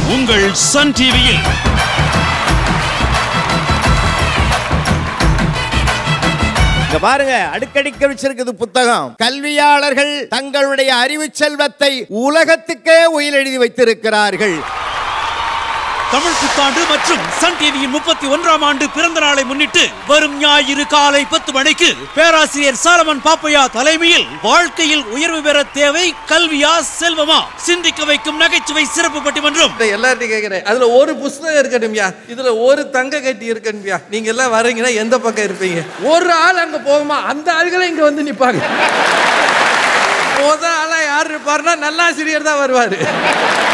உங்கள் சன் டிவியில் இங்க பாருங்க அடுக்கடிக்க வச்சிருக்குது புத்தகம் கல்வியாளர்கள் தங்களுடைய அறிவு செல்வத்தை உலகத்துக்கே உயில் எழுதி வைத்திருக்கிறார்கள் தமிழ் புத்தாண்டு மற்றும் சன் டிவியின் முப்பத்தி ஒன்றாம் ஆண்டு பிறந்த நாளை முன்னிட்டு வரும் ஞாயிறு காலை பத்து மணிக்கு பேராசிரியர் சாலமன் பாப்பையா தலைமையில் வாழ்க்கையில் உயர்வு பெற தேவை கல்வியா செல்வமா சிந்திக்க வைக்கும் நகைச்சுவை சிறப்பு பட்டிமன்றம் இந்த எல்லார்ட்டையும் கேட்குறேன் அதுல ஒரு புஸ்தகம் இருக்கணும்யா இதுல ஒரு தங்க கட்டி இருக்கணும்யா நீங்க எல்லாம் வரீங்கன்னா எந்த பக்கம் இருப்பீங்க ஒரு ஆள் அங்க போகுமா அந்த ஆள்களே இங்க வந்து நிப்பாங்க முத ஆளா யார் இருப்பாருன்னா நல்லாசிரியர் தான் வருவாரு